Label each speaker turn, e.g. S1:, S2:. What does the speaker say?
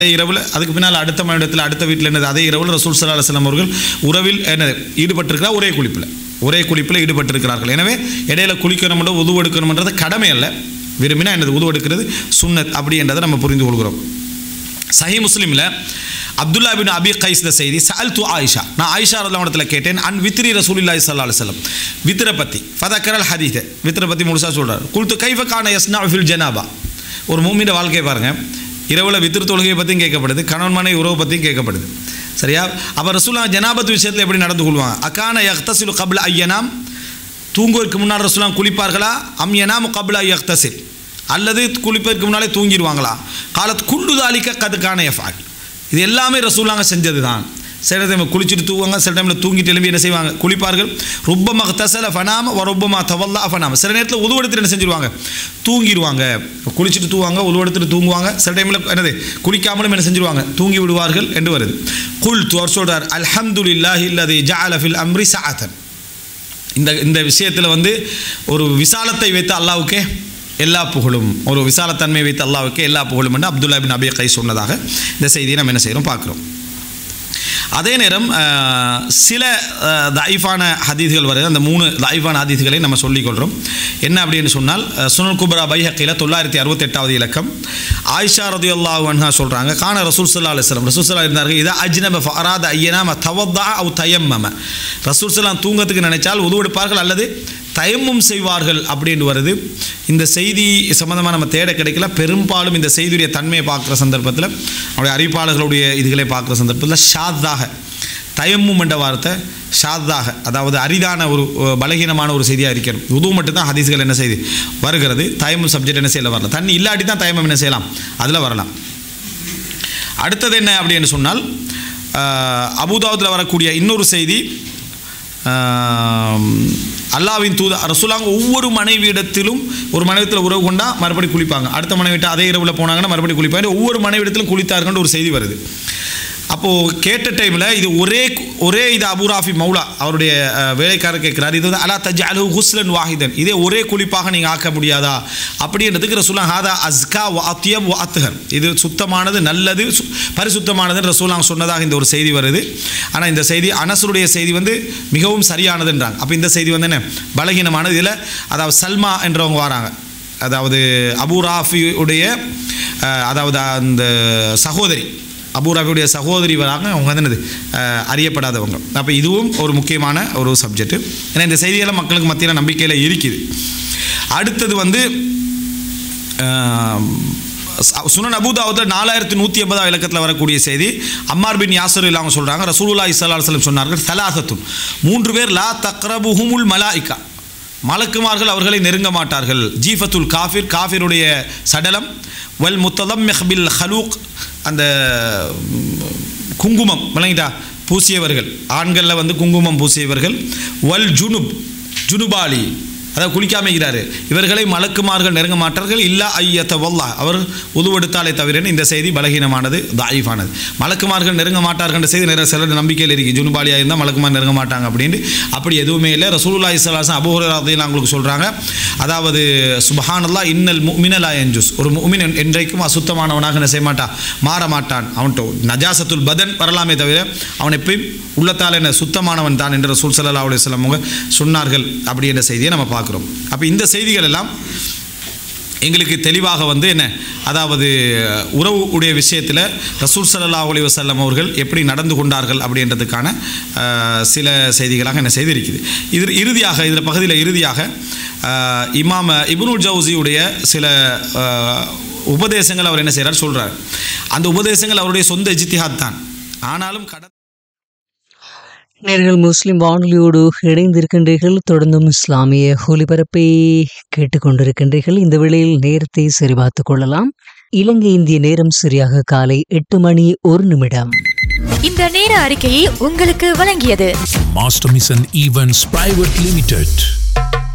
S1: அதே இரவில் அதுக்கு பின்னால் அடுத்த மனிதத்தில் அடுத்த வீட்டில் என்னது அதே இரவில் ரசூல் சல்லா அலுவலம் அவர்கள் உறவில் என்னது ஈடுபட்டிருக்கிறார் ஒரே குளிப்பில் ஒரே குளிப்பில் ஈடுபட்டிருக்கிறார்கள் எனவே இடையில குளிக்கணும்ன்ற உது எடுக்கணும்ன்றது கடமை அல்ல விரும்பினா என்னது உது எடுக்கிறது சுன்னத் அப்படின்றதை நம்ம புரிந்து கொள்கிறோம் சஹி முஸ்லீமில் அப்துல்லா பின் அபி கைஸ் த செய்தி சஅல் து ஆயிஷா நான் ஆயிஷா ரல்லாமடத்தில் கேட்டேன் அன் வித்ரி ரசூலில்லாஹி ஸல்லல்லாஹு அலைஹி வஸல்லம் வித்ர பத்தி ஃபதக்கரல் ஹதீத் வித்ர பத்தி முழுசா சொல்றார் குல்து கைஃப கான யஸ்னா ஃபில் ஜனாபா ஒரு மூமியோட வாழ்க்கையை பாருங்க இரவில் வித்திரு தொழுகையை பற்றியும் கேட்கப்படுது கணவன் மனைவி உறவு பற்றியும் கேட்கப்படுது சரியா அப்போ ரசூலா ஜனாபத் விஷயத்தில் எப்படி நடந்து கொள்வாங்க அக்கான யக்தசிலு கபில் ஐயனாம் தூங்குவதற்கு முன்னால் ரசூலாம் குளிப்பார்களா அம் யனாமு கபில் யக்தசில் அல்லது குளிப்பதற்கு முன்னாலே தூங்கிடுவாங்களா காலத் குண்டு தாலிக்க கதுக்கான எஃபால் இது எல்லாமே ரசூலாங்க செஞ்சது தான் சில டைம் குளிச்சுட்டு தூங்குவாங்க சில டைமில் தூங்கிட்டு எழும்பி என்ன செய்வாங்க குளிப்பார்கள் ருப்பமா தசல ஃபனாம வ தவல்லா ஃபனாம சில நேரத்தில் உதுவெடுத்துட்டு என்ன செஞ்சிருவாங்க தூங்கிடுவாங்க குளிச்சுட்டு தூங்குவாங்க உதுவெடுத்துட்டு தூங்குவாங்க சில டைமில் என்னது குளிக்காமலும் என்ன செஞ்சிருவாங்க தூங்கி விடுவார்கள் என்று வருது குல் அவர் சொல்றார் அல்ஹம்துலில்லாஹி இல்லதி ஜஅல ஃபில் அம்ரி சஅத்தன் இந்த இந்த விஷயத்தில் வந்து ஒரு விசாலத்தை வைத்த அல்லாவுக்கே எல்லா புகழும் ஒரு விசாலத்தன்மை வைத்த அல்லாவுக்கே எல்லா புகழும் என்று அப்துல்லா பின் அபி கை சொன்னதாக இந்த செய்தியை நம்ம என்ன செய்கிறோம் பார்க்குறோம் அதே நேரம் அஹ், சில அஹ், தாயிஃபான ஹதீதுகள் வருது அந்த மூணு தாயிஃபான ஹதீதுகளை நம்ம சொல்லிக்கொள்கிறோம் என்ன அப்படின்னு சொன்னால் அஹ், சுனல் குப்ரா பைஹக்கில் தொள்ளாயிரத்தி அறுபத்தெட்டாவது இலக்கம் ஆயிஷா ரதி அல்லாஹ் அன்ஹா சொல்கிறாங்க கான ரசூல் சல்லா அலுவலம் ரசூல் சல்லா இருந்தார்கள் இதா அஜ்னப ஃபராத ஐயனாம தவத்தா அவு தயம்மம ரசூல் சல்லாம் தூங்கத்துக்கு நினைச்சால் உதவெடுப்பார்கள் அல்லது தயமும் செய்வார்கள் அப்படின்னு வருது இந்த செய்தி சம்மந்தமாக நம்ம தேட கிடைக்கல பெரும்பாலும் இந்த செய்தியுடைய தன்மையை பார்க்குற சந்தர்ப்பத்தில் அவருடைய அறிவிப்பாளர்களுடைய இதுகளை பார்க்குற சந்தர்ப்பத்தில் ஷாத்தாக தயமும் என்ற வார்த்தை ஷாத்தாக அதாவது அரிதான ஒரு அஹ், பலகீனமான ஒரு செய்தியாக இருக்கிறது உது மட்டும்தான் ஹதீஸ்கள் என்ன செய்து வருகிறது தயமும் சப்ஜெக்ட் என்ன செய்யல வரல தண்ணி இல்லாட்டி தான் தயமம் என்ன செய்யலாம் அதில் வரலாம் அடுத்தது என்ன அப்படின்னு சொன்னால் அபுதாபத்தில் வரக்கூடிய இன்னொரு செய்தி ஆம், அல்லாவின் தூத ரசூலாங்க ஒவ்வொரு மனைவியிடத்திலும் ஒரு மனைவிடத்தில் உறவு கொண்டா மறுபடி குளிப்பாங்க அடுத்த மனைவிட்ட அதே இரவில் போனாங்கன்னா மறுபடி குளிப்பாங்க ஒவ்வொரு மனைவிடத்திலும் குளித்தார்கள்னு ஒரு செய்தி வருது அப்போது கேட்ட டைமில் இது ஒரே ஒரே இது அபுராஃபி மௌலா அவருடைய அஹ், வேலைக்காரர் கேட்குறாரு இது வந்து அலா தஜ் அலு ஹுஸ்லன் வாஹிதன் இதே ஒரே குளிப்பாக நீங்கள் ஆக்க முடியாதா அப்படின்றதுக்கு ரசூலா ஹாதா அஸ்கா வ அத்தியப் வ அத்துஹர் இது சுத்தமானது நல்லது சு- பரிசுத்தமானதுன்னு ரசூலாங்க சொன்னதாக இந்த ஒரு செய்தி வருது ஆனால் இந்த செய்தி அனசருடைய செய்தி வந்து மிகவும் சரியானதுன்றாங்க அப்போ இந்த செய்தி வந்து என்ன பலகீனமானது இதில் அதாவது சல்மா என்றவங்க வராங்க அதாவது அபு ராஃபியுடைய அஹ், அதாவது அந்த சகோதரி அபு ராஃபியுடைய சகோதரி வராங்க அவங்க வந்து என்னது அஹ், அறியப்படாதவங்க அப்போ இதுவும் ஒரு முக்கியமான ஒரு சப்ஜெக்ட் ஏன்னா இந்த செய்தியெல்லாம் மக்களுக்கு மத்தியில் நம்பிக்கையில் இருக்குது அடுத்தது வந்து ஆம், ச- சுனன் அபுதாவத்தில் நாலாயிரத்தி நூற்றி எண்பதாம் இலக்கத்தில் வரக்கூடிய செய்தி அம்மார் பின் யாசர் அவங்க சொல்கிறாங்க ரசூலுல்லா இஸ்லா சொல்லம் சொன்னார்கள் சலாசத்தும் மூன்று பேர் லா தக்ரபுஹுமுல் மலாயிக்கா மலக்குமார்கள் அவர்களை நெருங்க மாட்டார்கள் ஜீஃபத்துல் காஃபிர் காஃபிருடைய சடலம் வல் முத்ததம் மெஹபில் ஹலூக் அந்த ம், குங்குமம் விளங்கிட்டா பூசியவர்கள் ஆண்களில் வந்து குங்குமம் பூசியவர்கள் வல் ஜுனுப் ஜுனுபாலி அதாவது குளிக்காம இருக்கிறாரு இவர்களை மலக்குமார்கள் நெருங்க மாட்டார்கள் இல்லா ஐயத்த வல்லா அவர் உதுவெடுத்தாலே தவிர இந்த செய்தி பலகீனமானது தாயிஃபானது மலக்குமார்கள் நெருங்க மாட்டார்கள் செய்தி நிறைய சிலர் நம்பிக்கையில் இருக்கு ஜுனுபாலியாக இருந்தால் மலக்குமார் நெருங்க மாட்டாங்க அப்படின்ட்டு அப்படி எதுவுமே இல்லை ரசூலுல்லா இஸ்லாசன் அபூஹராத்தையும் அவங்களுக்கு சொல்கிறாங்க அதாவது சுபஹானல்லா இன்னல் முமினலா என்ஜுஸ் ஒரு முமின் என்றைக்கும் அசுத்தமானவனாக என்ன செய்ய மாட்டான் மாற மாட்டான் அவன்கிட்ட நஜாசத்துல் பதன் வரலாமே தவிர அவன் எப்பயும் உள்ளத்தால் என்ன சுத்தமானவன் தான் என்று ரசூல் சல்லா அலுவலம் அவங்க சொன்னார்கள் அப்படி என்ற செய்தியை நம்ம பார்க்குறோம் அப்போ இந்த செய்திகள் எல்லாம் எங்களுக்கு தெளிவாக வந்து என்ன அதாவது உறவு உடைய விஷயத்தில் ரசூல் ஸல்லல்லாஹு அலைஹி வஸல்லம் அவர்கள் எப்படி நடந்து கொண்டார்கள் அப்படின்றதுக்கான அஹ், சில செய்திகளாக என்ன செய்திருக்குது இது இறுதியாக இதில் பகுதியில் இறுதியாக அஹ், இமாம இப்னுல் ஜவுசியுடைய சில அஹ், உபதேசங்கள் அவர் என்ன செய்கிறார் சொல்கிறார் அந்த உபதேசங்கள் அவருடைய சொந்த இஜ்திஹாத் தான் ஆனாலும் கட
S2: நேர்கள் முஸ்லிம் வானொலியோடு இணைந்திருக்கின்றீர்கள் தொடர்ந்தும் இஸ்லாமிய ஒலிபரப்பை கேட்டுக்கொண்டிருக்கின்றீர்கள் இந்த வேளையில் நேரத்தை சரிபார்த்துக் கொள்ளலாம் இலங்கை இந்திய நேரம் சரியாக காலை எட்டு மணி ஒரு நிமிடம்
S3: இந்த நேர அறிக்கையை உங்களுக்கு வழங்கியது
S4: Master Mission Events Private Limited.